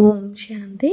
ఓం శాంతి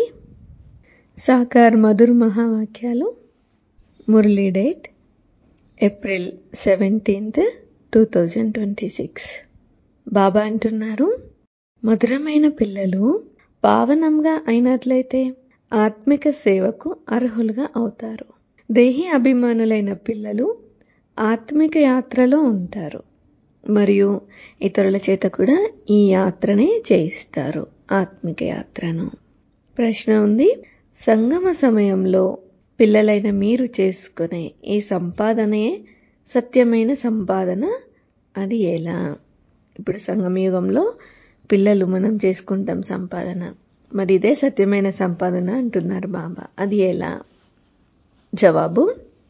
సాకార్ మధుర్ మహావాక్యాలు Murli date April seventeenth two thousand twenty six Baba అంటున్నారు మధురమైన పిల్లలు పావనంగా అయినట్లయితే ఆత్మిక సేవకు అర్హులుగా అవుతారు దేహి అభిమానులైన పిల్లలు ఆత్మిక యాత్రలో ఉంటారు మరియు ఇతరుల చేత కూడా ఈ యాత్రనే చేయిస్తారు ఆత్మిక యాత్రను ప్రశ్న ఉంది సంగమ సమయంలో పిల్లలైన మీరు చేసుకునే ఈ సంపాదనే సత్యమైన సంపాదన అది ఎలా ఇప్పుడు సంగమయుగంలో పిల్లలు మనం చేసుకుంటాం సంపాదన మరి ఇదే సత్యమైన సంపాదన అంటున్నారు బాబా అది ఎలా జవాబు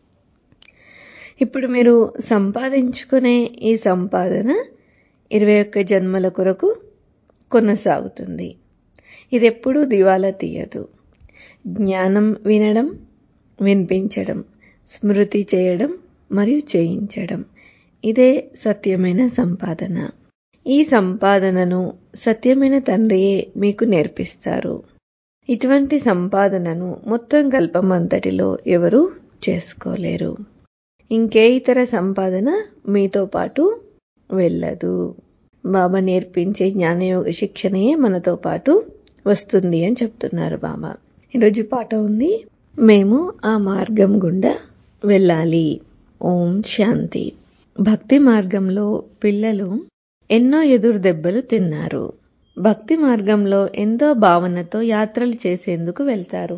ఇప్పుడు మీరు సంపాదించుకునే ఈ సంపాదన ఇరవై ఒక్క జన్మల కొరకు కొనసాగుతుంది ఇది ఎప్పుడూ దివాలా తీయదు జ్ఞానం వినడం వినిపించడం స్మృతి చేయడం మరియు చేయించడం ఇదే సత్యమైన సంపాదన ఈ సంపాదనను సత్యమైన తండ్రియే మీకు నేర్పిస్తారు ఇటువంటి సంపాదనను మొత్తం కల్పమంతటిలో ఎవరూ చేసుకోలేరు ఇంకే ఇతర సంపాదన మీతో పాటు వెళ్ళదు బాబా నేర్పించే జ్ఞానయోగ శిక్షణయే మనతో పాటు వస్తుంది అని చెప్తున్నారు బాబా ఈరోజు పాట ఉంది మేము ఆ మార్గం గుండా వెళ్ళాలి ఓం శాంతి భక్తి మార్గంలో పిల్లలు ఎన్నో ఎదురు దెబ్బలు తిన్నారు భక్తి మార్గంలో ఎంతో భావనతో యాత్రలు చేసేందుకు వెళ్తారు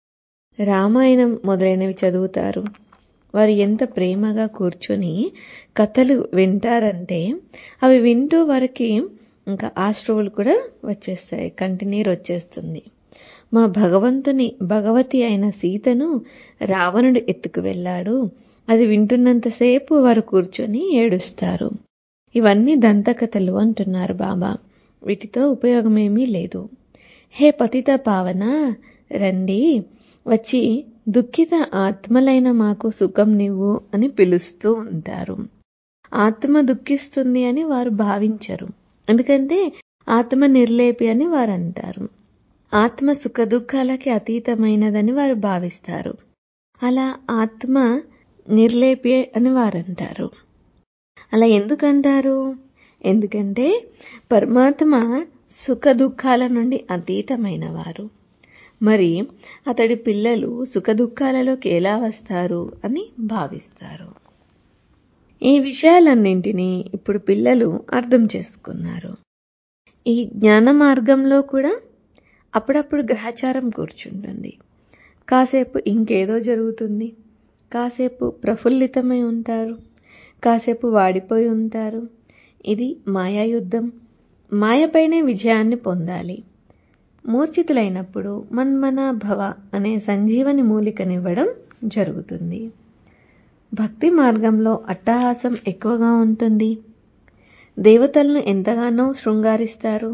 రామాయణం మొదలైనవి చదువుతారు వారు ఎంత ప్రేమగా కూర్చొని కథలు వింటారంటే అవి వింటూ వారికి ఇంకా ఆశ్రవులు కూడా వచ్చేస్తాయి కంటినీరు వచ్చేస్తుంది మా భగవంతుని భగవతి అయిన సీతను రావణుడు ఎత్తుకు వెళ్ళాడు అది వింటున్నంతసేపు వారు కూర్చొని ఏడుస్తారు ఇవన్నీ దంతకథలు అంటున్నారు బాబా వీటితో ఉపయోగమేమీ లేదు హే పతిత పావన రండి వచ్చి దుఃఖిత ఆత్మలైన మాకు సుఖం నివ్వు అని పిలుస్తూ ఉంటారు ఆత్మ దుఃఖిస్తుంది అని వారు భావించరు ఎందుకంటే ఆత్మ నిర్లేపి అని వారు అంటారు ఆత్మ సుఖ దుఃఖాలకి అతీతమైనదని వారు భావిస్తారు అలా ఆత్మ నిర్లేపి అని వారు అంటారు అలా ఎందుకంటారు ఎందుకంటే పరమాత్మ సుఖ దుఃఖాల నుండి అతీతమైన వారు మరి అతడి పిల్లలు సుఖ దుఃఖాలలోకి ఎలా వస్తారు అని భావిస్తారు ఈ విషయాలన్నింటినీ ఇప్పుడు పిల్లలు అర్థం చేసుకున్నారు ఈ జ్ఞాన మార్గంలో కూడా అప్పుడప్పుడు గ్రహచారం కూర్చుంటుంది కాసేపు ఇంకేదో జరుగుతుంది కాసేపు ప్రఫుల్లితమై ఉంటారు కాసేపు వాడిపోయి ఉంటారు ఇది మాయాయుద్ధం మాయపైనే విజయాన్ని పొందాలి మూర్ఛితులైనప్పుడు మన్మన భవ అనే సంజీవని మూలికనివ్వడం జరుగుతుంది భక్తి మార్గంలో అట్టహాసం ఎక్కువగా ఉంటుంది దేవతలను ఎంతగానో శృంగారిస్తారు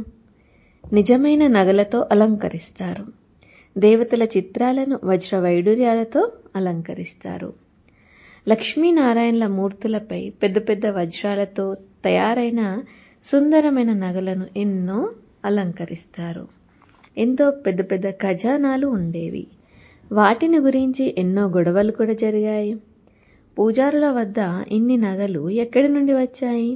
నిజమైన నగలతో అలంకరిస్తారు దేవతల చిత్రాలను వజ్ర వైడూర్యాలతో అలంకరిస్తారు లక్ష్మీనారాయణల మూర్తులపై పెద్ద పెద్ద వజ్రాలతో తయారైన సుందరమైన నగలను ఎన్నో అలంకరిస్తారు ఎంతో పెద్ద పెద్ద ఖజానాలు ఉండేవి వాటిని గురించి ఎన్నో గొడవలు కూడా జరిగాయి పూజారుల వద్ద ఇన్ని నగలు ఎక్కడి నుండి వచ్చాయి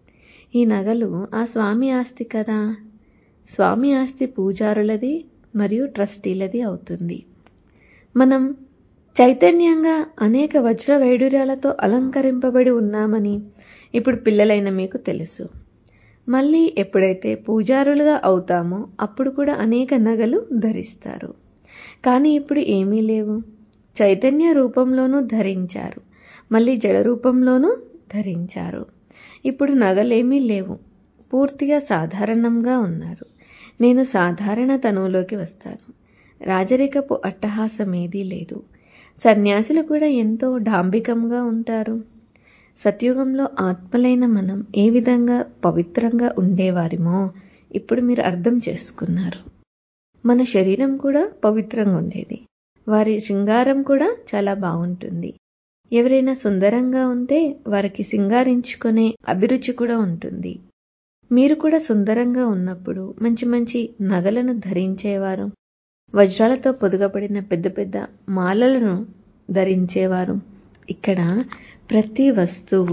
ఈ నగలు ఆ స్వామి ఆస్తి కదా స్వామి ఆస్తి పూజారులది మరియు ట్రస్టీలది అవుతుంది మనం చైతన్యంగా అనేక వజ్ర వైడూర్యాలతో అలంకరింపబడి ఉన్నామని ఇప్పుడు పిల్లలైన మీకు తెలుసు మళ్ళీ ఎప్పుడైతే పూజారులుగా అవుతామో అప్పుడు కూడా అనేక నగలు ధరిస్తారు కానీ ఇప్పుడు ఏమీ లేవు చైతన్య రూపంలోనూ ధరించారు మళ్ళీ జడ రూపంలోనూ ధరించారు ఇప్పుడు నగలేమీ లేవు పూర్తిగా సాధారణంగా ఉన్నారు నేను సాధారణ తనువులోకి వస్తాను రాజరికపు అట్టహాసం ఏదీ లేదు సన్యాసులు కూడా ఎంతో డాంబికంగా ఉంటారు సత్యుగంలో ఆత్మలైన మనం ఏ విధంగా పవిత్రంగా ఉండేవారిమో ఇప్పుడు మీరు అర్థం చేసుకున్నారు మన శరీరం కూడా పవిత్రంగా ఉండేది వారి శృంగారం కూడా చాలా బాగుంటుంది ఎవరైనా సుందరంగా ఉంటే వారికి సింగారించుకునే అభిరుచి కూడా ఉంటుంది మీరు కూడా సుందరంగా ఉన్నప్పుడు మంచి మంచి నగలను ధరించేవారు వజ్రాలతో పొదుగబడిన పెద్ద పెద్ద మాలలను ధరించేవారు ఇక్కడ ప్రతి వస్తువు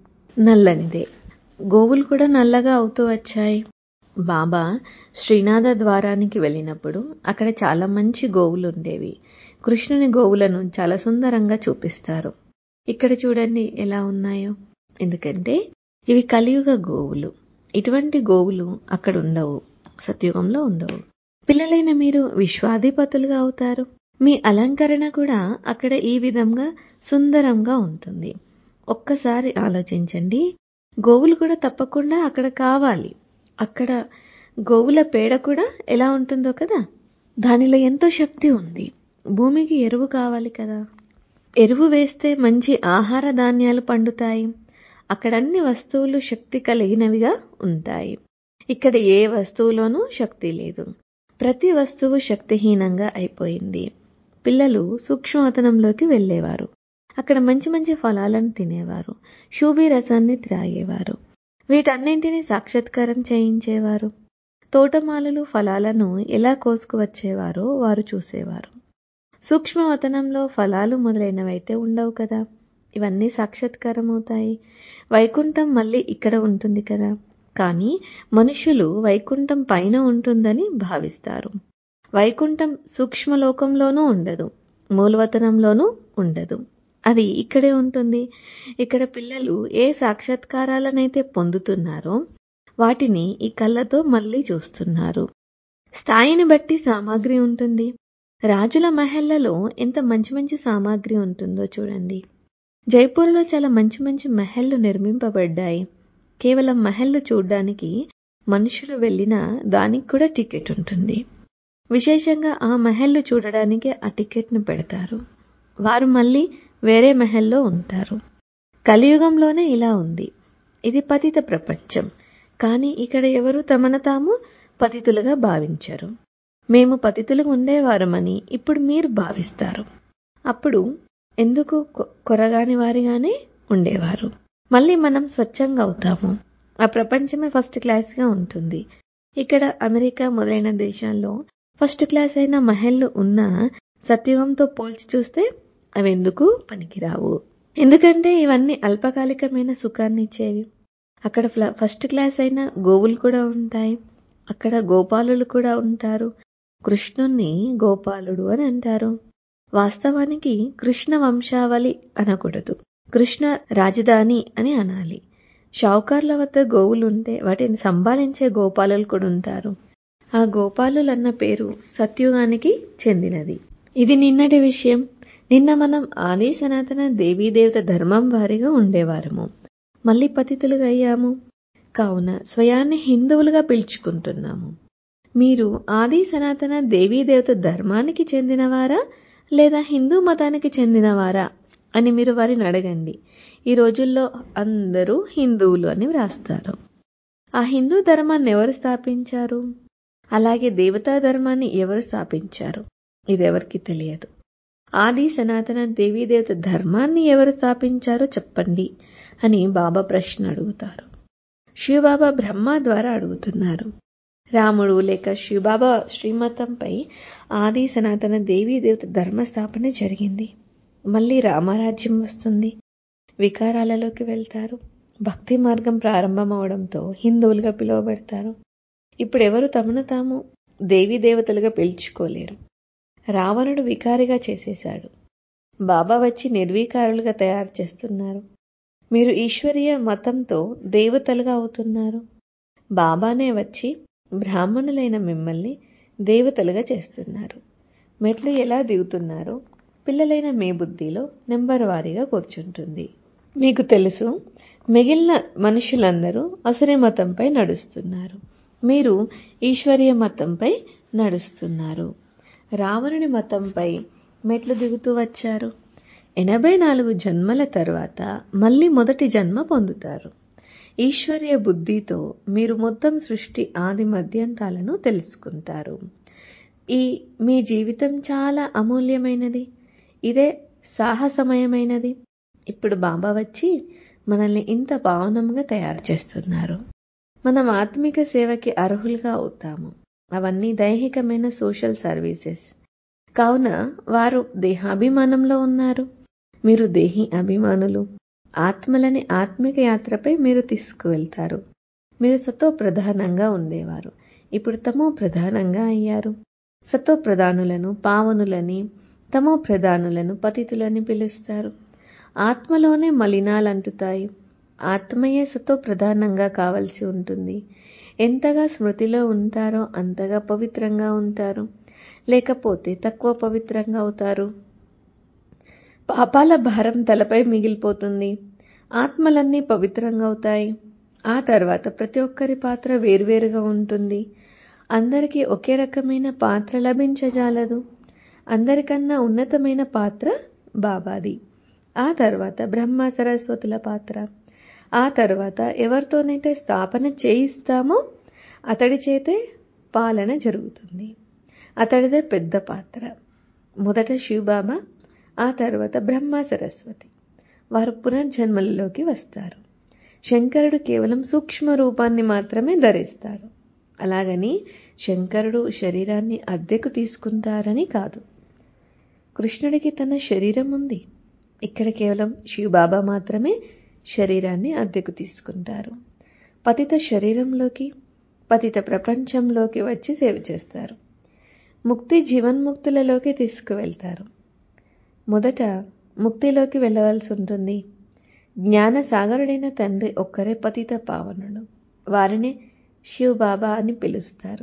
నల్లనిదే గోవులు కూడా నల్లగా అవుతూ వచ్చాయి బాబా శ్రీనాథ ద్వారానికి వెళ్ళినప్పుడు అక్కడ చాలా మంచి గోవులు ఉండేవి కృష్ణుని గోవులను చాలా సుందరంగా చూపిస్తారు ఇక్కడ చూడండి ఎలా ఉన్నాయో ఎందుకంటే ఇవి కలియుగ గోవులు ఇటువంటి గోవులు అక్కడ ఉండవు సత్యుగంలో ఉండవు పిల్లలైన మీరు విశ్వాధిపతులుగా అవుతారు మీ అలంకరణ కూడా అక్కడ ఈ విధంగా సుందరంగా ఉంటుంది ఒక్కసారి ఆలోచించండి గోవులు కూడా తప్పకుండా అక్కడ కావాలి అక్కడ గోవుల పేడ కూడా ఎలా ఉంటుందో కదా దానిలో ఎంతో శక్తి ఉంది భూమికి ఎరువు కావాలి కదా ఎరువు వేస్తే మంచి ఆహార ధాన్యాలు పండుతాయి అక్కడ అన్ని వస్తువులు శక్తి కలిగినవిగా ఉంటాయి ఇక్కడ ఏ వస్తువులోనూ శక్తి లేదు ప్రతి వస్తువు శక్తిహీనంగా అయిపోయింది పిల్లలు సూక్ష్మవతనంలోకి వెళ్ళేవారు అక్కడ మంచి మంచి ఫలాలను తినేవారు శూభి రసాన్ని త్రాగేవారు వీటన్నింటినీ సాక్షాత్కారం చేయించేవారు తోటమాలలు ఫలాలను ఎలా కోసుకువచ్చేవారో వారు చూసేవారు సూక్ష్మవతనంలో ఫలాలు మొదలైనవైతే ఉండవు కదా ఇవన్నీ సాక్షాత్కారం అవుతాయి వైకుంఠం మళ్ళీ ఇక్కడ ఉంటుంది కదా కానీ మనుషులు వైకుంఠం పైన ఉంటుందని భావిస్తారు వైకుంఠం సూక్ష్మలోకంలోనూ ఉండదు మూలవతనంలోనూ ఉండదు అది ఇక్కడే ఉంటుంది ఇక్కడ పిల్లలు ఏ సాక్షాత్కారాలనైతే పొందుతున్నారో వాటిని ఈ కళ్ళతో మళ్ళీ చూస్తున్నారు స్థాయిని బట్టి సామాగ్రి ఉంటుంది రాజుల మహల్లలో ఎంత మంచి మంచి సామాగ్రి ఉంటుందో చూడండి జైపూర్లో చాలా మంచి మంచి మహల్లు నిర్మింపబడ్డాయి కేవలం మహల్లు చూడ్డానికి మనుషులు వెళ్ళినా దానికి కూడా టికెట్ ఉంటుంది విశేషంగా ఆ మహల్లు చూడడానికి ఆ టికెట్ను పెడతారు వారు మళ్ళీ వేరే మహల్లో ఉంటారు కలియుగంలోనే ఇలా ఉంది ఇది పతిత ప్రపంచం కానీ ఇక్కడ ఎవరు తమను తాము పతితులుగా భావించరు మేము పతితులుగా ఉండేవారమని ఇప్పుడు మీరు భావిస్తారు అప్పుడు ఎందుకు కొరగాని వారిగానే ఉండేవారు మళ్ళీ మనం స్వచ్ఛంగా అవుతాము ఆ ప్రపంచమే ఫస్ట్ క్లాస్గా ఉంటుంది ఇక్కడ అమెరికా మొదలైన దేశాల్లో ఫస్ట్ క్లాస్ అయిన మహల్లు ఉన్న సత్యుగంతో పోల్చి చూస్తే అవి ఎందుకు పనికిరావు ఎందుకంటే ఇవన్నీ అల్పకాలికమైన సుఖాన్ని ఇచ్చేవి అక్కడ ఫస్ట్ క్లాస్ అయిన గోవులు కూడా ఉంటాయి అక్కడ గోపాలులు కూడా ఉంటారు కృష్ణుణ్ణి గోపాలుడు అని అంటారు వాస్తవానికి కృష్ణ వంశావళి అనకూడదు కృష్ణ రాజధాని అని అనాలి షావుకార్ల వద్ద గోవులుంటే వాటిని సంభాళించే గోపాలులు కూడా ఉంటారు ఆ గోపాలులు అన్న పేరు సత్యుగానికి చెందినది ఇది నిన్నటి విషయం నిన్న మనం ఆది సనాతన దేవీదేవత ధర్మం వారిగా ఉండేవారము మళ్ళీ పతితులుగా అయ్యాము కావున స్వయాన్ని హిందువులుగా పిలుచుకుంటున్నాము మీరు ఆది సనాతన దేవీదేవత ధర్మానికి చెందినవారా లేదా హిందూ మతానికి చెందినవారా అని మీరు వారిని అడగండి ఈ రోజుల్లో అందరూ హిందువులు అని వ్రాస్తారు ఆ హిందూ ధర్మాన్ని ఎవరు స్థాపించారు అలాగే దేవతా ధర్మాన్ని ఎవరు స్థాపించారు ఇది ఎవరికి తెలియదు ఆది సనాతన దేవీదేవత ధర్మాన్ని ఎవరు స్థాపించారో చెప్పండి అని బాబా ప్రశ్న అడుగుతారు శివబాబా బ్రహ్మ ద్వారా అడుగుతున్నారు రాముడు లేక శివబాబా శ్రీమతంపై ఆది సనాతన దేవీదేవత ధర్మ స్థాపన జరిగింది మళ్ళీ రామరాజ్యం వస్తుంది వికారాలలోకి వెళ్తారు భక్తి మార్గం ప్రారంభమవడంతో హిందువులుగా పిలువబడతారు ఇప్పుడు ఎవరు తమను తాము దేవీ దేవతలుగా పిలుచుకోలేరు రావణుడు వికారిగా చేసేశాడు బాబా వచ్చి నిర్వీకారులుగా తయారు చేస్తున్నారు మీరు ఈశ్వరీయ మతంతో దేవతలుగా అవుతున్నారు బాబానే వచ్చి బ్రాహ్మణులైన మిమ్మల్ని దేవతలుగా చేస్తున్నారు మెట్లు ఎలా దిగుతున్నారో పిల్లలైన మీ బుద్ధిలో నెంబర్ వారీగా కూర్చుంటుంది మీకు తెలుసు మిగిలిన మనుషులందరూ అసురి మతంపై నడుస్తున్నారు మీరు ఈశ్వరీయ మతంపై నడుస్తున్నారు రావణుని మతంపై మెట్లు దిగుతూ వచ్చారు ఎనభై నాలుగు జన్మల తర్వాత మళ్ళీ మొదటి జన్మ పొందుతారు ఈశ్వర్య బుద్ధితో మీరు మొత్తం సృష్టి ఆది మధ్యంతాలను తెలుసుకుంటారు ఈ మీ జీవితం చాలా అమూల్యమైనది ఇదే సాహసమయమైనది ఇప్పుడు బాబా వచ్చి మనల్ని ఇంత పావనంగా తయారు చేస్తున్నారు మనం ఆత్మిక సేవకి అర్హులుగా అవుతాము అవన్నీ దైహికమైన సోషల్ సర్వీసెస్ కావున వారు దేహాభిమానంలో ఉన్నారు మీరు దేహి అభిమానులు ఆత్మలని ఆత్మిక యాత్రపై మీరు తీసుకువెళ్తారు మీరు సతో ప్రధానంగా ఉండేవారు ఇప్పుడు తమో ప్రధానంగా అయ్యారు సతో ప్రధానులను పావనులని తమో ప్రధానులను పతితులని పిలుస్తారు ఆత్మలోనే మలినాలు అంటుతాయి ఆత్మయే సతో ప్రధానంగా కావలసి ఉంటుంది ఎంతగా స్మృతిలో ఉంటారో అంతగా పవిత్రంగా ఉంటారు లేకపోతే తక్కువ పవిత్రంగా అవుతారు పాపాల భారం తలపై మిగిలిపోతుంది ఆత్మలన్నీ పవిత్రంగా అవుతాయి ఆ తర్వాత ప్రతి ఒక్కరి పాత్ర వేర్వేరుగా ఉంటుంది అందరికీ ఒకే రకమైన పాత్ర లభించజాలదు అందరికన్నా ఉన్నతమైన పాత్ర బాబాది ఆ తర్వాత బ్రహ్మ సరస్వతుల పాత్ర ఆ తర్వాత ఎవరితోనైతే స్థాపన చేయిస్తామో అతడి చేతే పాలన జరుగుతుంది అతడిదే పెద్ద పాత్ర మొదట శివబాబా ఆ తర్వాత బ్రహ్మ సరస్వతి వారు పునర్జన్మలలోకి వస్తారు శంకరుడు కేవలం సూక్ష్మ రూపాన్ని మాత్రమే ధరిస్తాడు అలాగని శంకరుడు శరీరాన్ని అద్దెకు తీసుకుంటారని కాదు కృష్ణుడికి తన శరీరం ఉంది ఇక్కడ కేవలం శివబాబా మాత్రమే శరీరాన్ని అద్దెకు తీసుకుంటారు పతిత శరీరంలోకి పతిత ప్రపంచంలోకి వచ్చి సేవ చేస్తారు ముక్తి జీవన్ముక్తులలోకి తీసుకువెళ్తారు మొదట ముక్తిలోకి వెళ్ళవలసి ఉంటుంది జ్ఞాన సాగరుడైన తండ్రి ఒక్కరే పతిత పావనుడు వారినే శివ్ బాబా అని పిలుస్తారు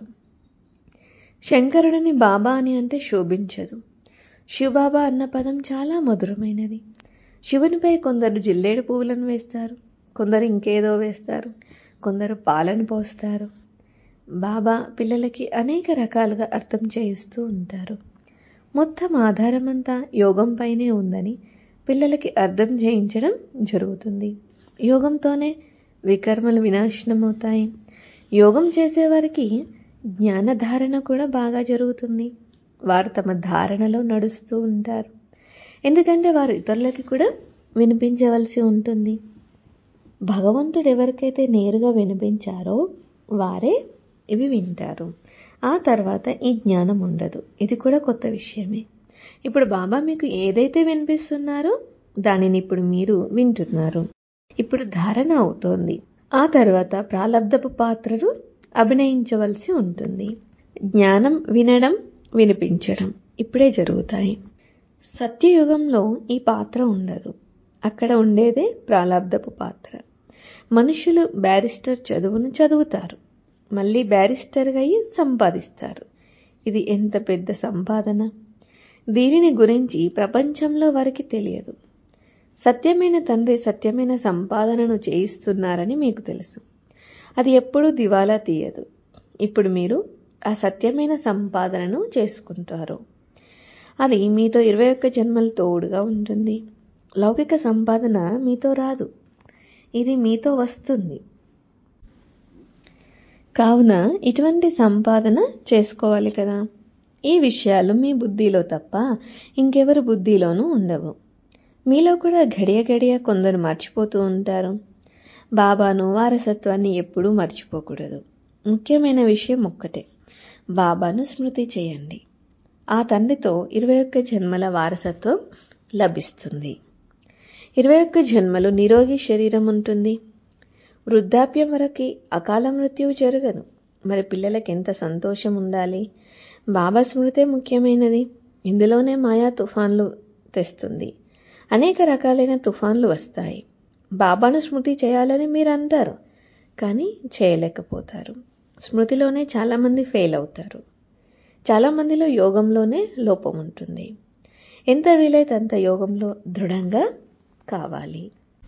శంకరుడిని బాబా అని అంటే శోభించదు శివబాబా అన్న పదం చాలా మధురమైనది శివునిపై కొందరు జిల్లేడు పువ్వులను వేస్తారు కొందరు ఇంకేదో వేస్తారు కొందరు పాలను పోస్తారు బాబా పిల్లలకి అనేక రకాలుగా అర్థం చేయిస్తూ ఉంటారు మొత్తం ఆధారమంతా యోగంపైనే ఉందని పిల్లలకి అర్థం చేయించడం జరుగుతుంది యోగంతోనే వికర్మలు వినాశనమవుతాయి యోగం చేసేవారికి జ్ఞానధారణ కూడా బాగా జరుగుతుంది వారు తమ ధారణలో నడుస్తూ ఉంటారు ఎందుకంటే వారు ఇతరులకి కూడా వినిపించవలసి ఉంటుంది భగవంతుడు ఎవరికైతే నేరుగా వినిపించారో వారే ఇవి వింటారు ఆ తర్వాత ఈ జ్ఞానం ఉండదు ఇది కూడా కొత్త విషయమే ఇప్పుడు బాబా మీకు ఏదైతే వినిపిస్తున్నారో దానిని ఇప్పుడు మీరు వింటున్నారు ఇప్పుడు ధారణ అవుతోంది ఆ తర్వాత ప్రాలబ్ధపు పాత్రలు అభినయించవలసి ఉంటుంది జ్ఞానం వినడం వినిపించడం ఇప్పుడే జరుగుతాయి సత్యయుగంలో ఈ పాత్ర ఉండదు అక్కడ ఉండేదే ప్రాలబ్ధపు పాత్ర మనుషులు బ్యారిస్టర్ చదువును చదువుతారు మళ్ళీ బ్యారిస్టర్గా అయ్యి సంపాదిస్తారు ఇది ఎంత పెద్ద సంపాదన దీనిని గురించి ప్రపంచంలో వారికి తెలియదు సత్యమైన తండ్రి సత్యమైన సంపాదనను చేయిస్తున్నారని మీకు తెలుసు అది ఎప్పుడూ దివాలా తీయదు ఇప్పుడు మీరు ఆ సత్యమైన సంపాదనను చేసుకుంటారు అది మీతో ఇరవై ఒక్క జన్మల తోడుగా ఉంటుంది లౌకిక సంపాదన మీతో రాదు ఇది మీతో వస్తుంది కావున ఇటువంటి సంపాదన చేసుకోవాలి కదా ఈ విషయాలు మీ బుద్ధిలో తప్ప ఇంకెవరి బుద్ధిలోనూ ఉండవు మీలో కూడా గడియ గడియ కొందరు మర్చిపోతూ ఉంటారు బాబాను వారసత్వాన్ని ఎప్పుడూ మర్చిపోకూడదు ముఖ్యమైన విషయం ఒక్కటే బాబాను స్మృతి చేయండి ఆ తండ్రితో ఇరవై ఒక్క జన్మల వారసత్వం లభిస్తుంది ఇరవై ఒక్క జన్మలు నిరోగి శరీరం ఉంటుంది వృద్ధాప్యం వరకు అకాల మృత్యువు జరగదు మరి పిల్లలకి ఎంత సంతోషం ఉండాలి బాబా స్మృతే ముఖ్యమైనది ఇందులోనే మాయా తుఫాన్లు తెస్తుంది అనేక రకాలైన తుఫాన్లు వస్తాయి బాబాను స్మృతి చేయాలని మీరు అంటారు కానీ చేయలేకపోతారు స్మృతిలోనే చాలామంది ఫెయిల్ అవుతారు చాలామందిలో యోగంలోనే లోపం ఉంటుంది ఎంత వీలైతే అంత యోగంలో దృఢంగా కావాలి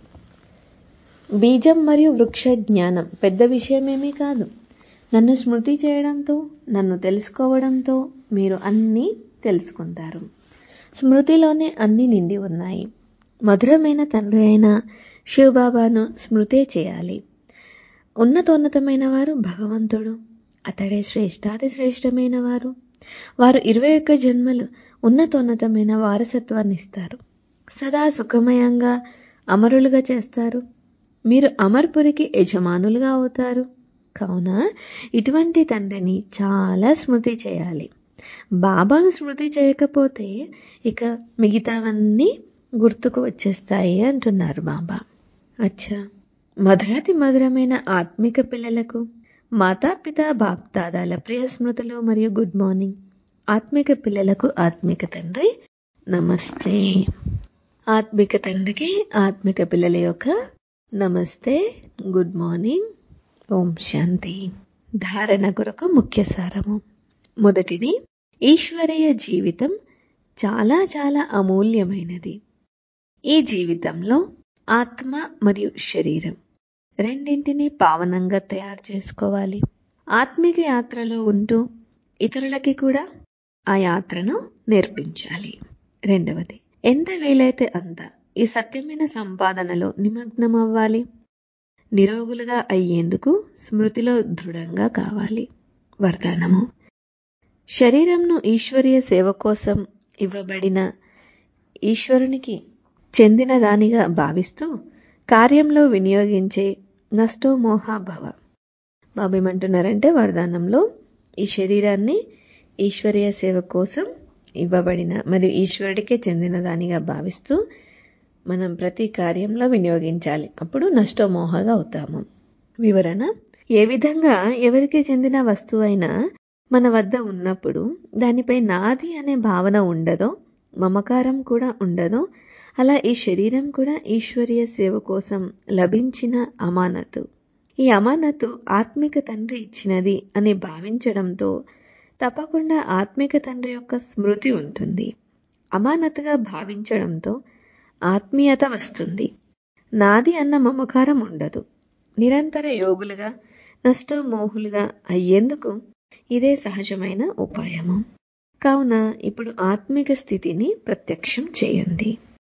బీజం మరియు వృక్ష జ్ఞానం పెద్ద విషయమేమీ కాదు నన్ను స్మృతి చేయడంతో నన్ను తెలుసుకోవడంతో మీరు అన్నీ తెలుసుకుంటారు స్మృతిలోనే అన్నీ నిండి ఉన్నాయి మధురమైన తండ్రి అయిన శివబాబాను స్మృతే చేయాలి ఉన్నతోన్నతమైన వారు భగవంతుడు అతడే శ్రేష్టాది శ్రేష్టమైన వారు వారు ఇరవై ఒక్క జన్మలు ఉన్నతోన్నతమైన వారసత్వాన్ని ఇస్తారు సదా సుఖమయంగా అమరులుగా చేస్తారు మీరు అమర్పురికి యజమానులుగా అవుతారు కావున ఇటువంటి తండ్రిని చాలా స్మృతి చేయాలి బాబాను స్మృతి చేయకపోతే ఇక మిగతావన్నీ గుర్తుకు వచ్చేస్తాయి అంటున్నారు బాబా అచ్చా మధురాతి మధురమైన ఆత్మిక పిల్లలకు మాతాపిత బాప్దాదాల ప్రియ స్మృతులు మరియు గుడ్ మార్నింగ్ ఆత్మిక పిల్లలకు ఆత్మిక తండ్రి నమస్తే ఆత్మిక తండ్రికి ఆత్మిక పిల్లల యొక్క నమస్తే గుడ్ మార్నింగ్ ఓం శాంతి ధారణ కొరకు ముఖ్య సారము మొదటిది ఈశ్వరీయ జీవితం చాలా చాలా అమూల్యమైనది ఈ జీవితంలో ఆత్మ మరియు శరీరం రెండింటినీ పావనంగా తయారు చేసుకోవాలి ఆత్మిక యాత్రలో ఉంటూ ఇతరులకి కూడా ఆ యాత్రను నేర్పించాలి రెండవది ఎంత వీలైతే అంత ఈ సత్యమైన సంపాదనలో నిమగ్నం అవ్వాలి నిరోగులుగా అయ్యేందుకు స్మృతిలో దృఢంగా కావాలి వరదానము శరీరంను ఈశ్వరీయ సేవ కోసం ఇవ్వబడిన ఈశ్వరునికి చెందిన దానిగా భావిస్తూ కార్యంలో వినియోగించే నష్టోమోహాభవ బాబు ఏమంటున్నారంటే వరదానంలో ఈ శరీరాన్ని ఈశ్వరీయ సేవ కోసం ఇవ్వబడిన మరియు ఈశ్వరుడికే చెందిన దానిగా భావిస్తూ మనం ప్రతి కార్యంలో వినియోగించాలి అప్పుడు నష్టమోహగా అవుతాము వివరణ ఏ విధంగా ఎవరికి చెందిన వస్తువు అయినా మన వద్ద ఉన్నప్పుడు దానిపై నాది అనే భావన ఉండదో మమకారం కూడా ఉండదో అలా ఈ శరీరం కూడా ఈశ్వరీయ సేవ కోసం లభించిన అమానతు ఈ అమానతు ఆత్మిక తండ్రి ఇచ్చినది అని భావించడంతో తప్పకుండా ఆత్మిక తండ్రి యొక్క స్మృతి ఉంటుంది అమానతుగా భావించడంతో ఆత్మీయత వస్తుంది నాది అన్న మమకారం ఉండదు నిరంతర యోగులుగా నష్టమోహులుగా అయ్యేందుకు ఇదే సహజమైన ఉపాయము కావున ఇప్పుడు ఆత్మిక స్థితిని ప్రత్యక్షం చేయండి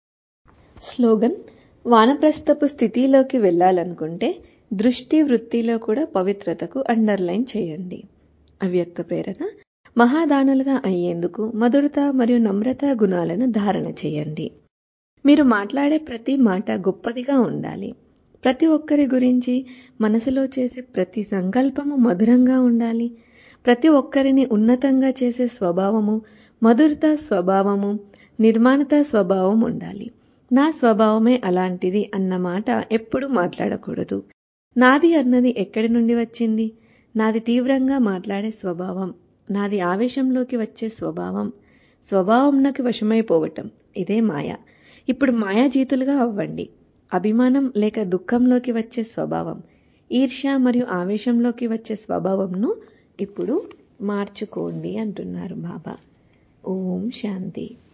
స్లోగన్ వానప్రస్థపు స్థితిలోకి వెళ్ళాలనుకుంటే దృష్టి వృత్తిలో కూడా పవిత్రతకు అండర్లైన్ చేయండి అవ్యక్త ప్రేరణ మహాదానులుగా అయ్యేందుకు మధురత మరియు నమ్రత గుణాలను ధారణ చేయండి మీరు మాట్లాడే ప్రతి మాట గొప్పదిగా ఉండాలి ప్రతి ఒక్కరి గురించి మనసులో చేసే ప్రతి సంకల్పము మధురంగా ఉండాలి ప్రతి ఒక్కరిని ఉన్నతంగా చేసే స్వభావము మధురత స్వభావము నిర్మాణత స్వభావం ఉండాలి నా స్వభావమే అలాంటిది అన్న మాట ఎప్పుడు మాట్లాడకూడదు నాది అన్నది ఎక్కడి నుండి వచ్చింది నాది తీవ్రంగా మాట్లాడే స్వభావం నాది ఆవేశంలోకి వచ్చే స్వభావం స్వభావంలోకి వశమైపోవటం ఇదే మాయ ఇప్పుడు మాయాజీతులుగా అవ్వండి అభిమానం లేక దుఃఖంలోకి వచ్చే స్వభావం ఈర్ష్య మరియు ఆవేశంలోకి వచ్చే స్వభావంను ఇప్పుడు మార్చుకోండి అంటున్నారు బాబా ఓం శాంతి